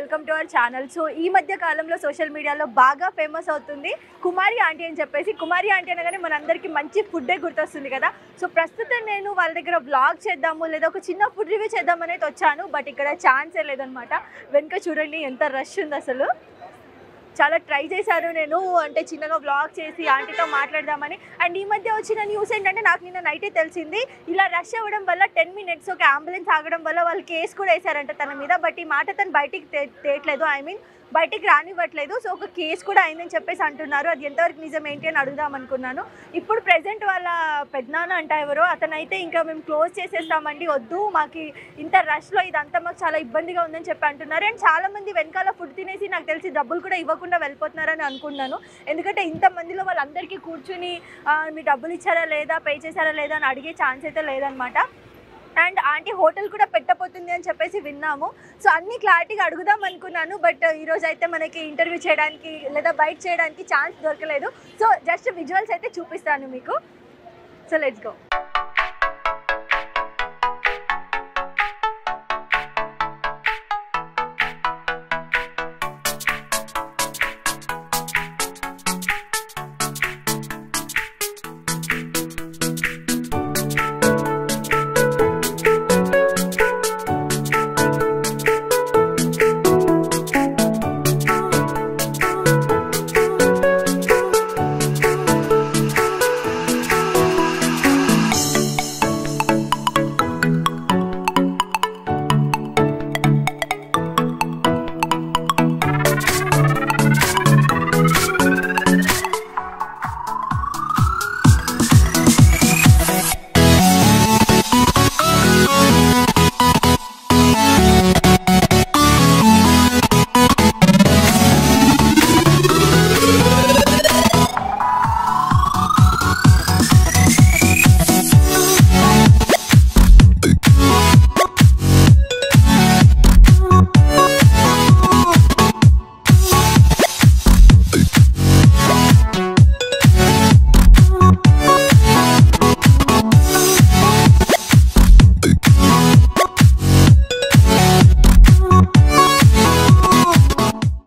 welcome to our channel so ఈ మధ్య కాలంలో సోషల్ మీడియాలో బాగా ఫేమస్ అవుతుంది కుమారి ఆంటీ అని చెప్పేసి కుమారి ఆంటీ అనగానే మనందరికీ మంచి ఫుడ్డే గుర్తొస్తుంది కదా సో ప్రస్తుతం నేను వాళ్ళ దగ్గర బ్లాగ్ చేద్దాము లేదా ఒక చిన్న ఫుడ్ రివ్యూ చేద్దాం అనేది వచ్చాను బట్ ఇక్కడ ఛాన్సే లేదనమాట వెనుక చూడండి ఎంత రష్ ఉంది అసలు చాలా ట్రై చేశాను నేను అంటే చిన్నగా బ్లాగ్ చేసి ఆంటీతో మాట్లాడదామని అండ్ ఈ మధ్య వచ్చిన న్యూస్ ఏంటంటే నాకు నిన్న నైటే తెలిసింది ఇలా రష్ అవ్వడం వల్ల టెన్ మినిట్స్ ఒక అంబులెన్స్ ఆగడం వల్ల వాళ్ళు కేసు కూడా వేశారంట తన మీద బట్ ఈ మాట తను బయటికి తే- తేయట్లేదు ఐ మీన్ బయటికి రానివ్వట్లేదు సో ఒక కేసు కూడా అయిందని చెప్పేసి అంటున్నారు అది ఎంతవరకు నిజం ఏంటి అని అడుగుదాం అనుకున్నాను ఇప్పుడు ప్రెసెంట్ వాళ్ళ పెద్దనాన్న అంట ఎవరో అతనైతే ఇంకా మేము క్లోజ్ చేసేస్తామండి వద్దు మాకు ఇంత రష్లో ఇదంతా మాకు చాలా ఇబ్బందిగా ఉందని చెప్పి అంటున్నారు అండ్ చాలా మంది వెనకాల ఫుడ్ తినేసి నాకు తెలిసి డబ్బులు కూడా ఇవ్వకుండా వెళ్ళిపోతున్నారని అనుకున్నాను ఎందుకంటే ఇంత మందిలో వాళ్ళందరికీ కూర్చుని "ఆ, మీ డబ్బులు ఇచ్చారా లేదా పే చేశారా లేదా అని అడిగే ఛాన్స్ అయితే లేదనమాట అండ్ ఆంటీ హోటల్ కూడా పెట్టబోతుంది అని చెప్పేసి విన్నాము సో అన్ని క్లారిటీగా అడుగుదాం అనుకున్నాను బట్ ఈరోజు అయితే మనకి ఇంటర్వ్యూ చేయడానికి లేదా బైట్ చేయడానికి ఛాన్స్ దొరకలేదు సో జస్ట్ విజువల్స్ అయితే చూపిస్తాను మీకు సో లెట్స్ గో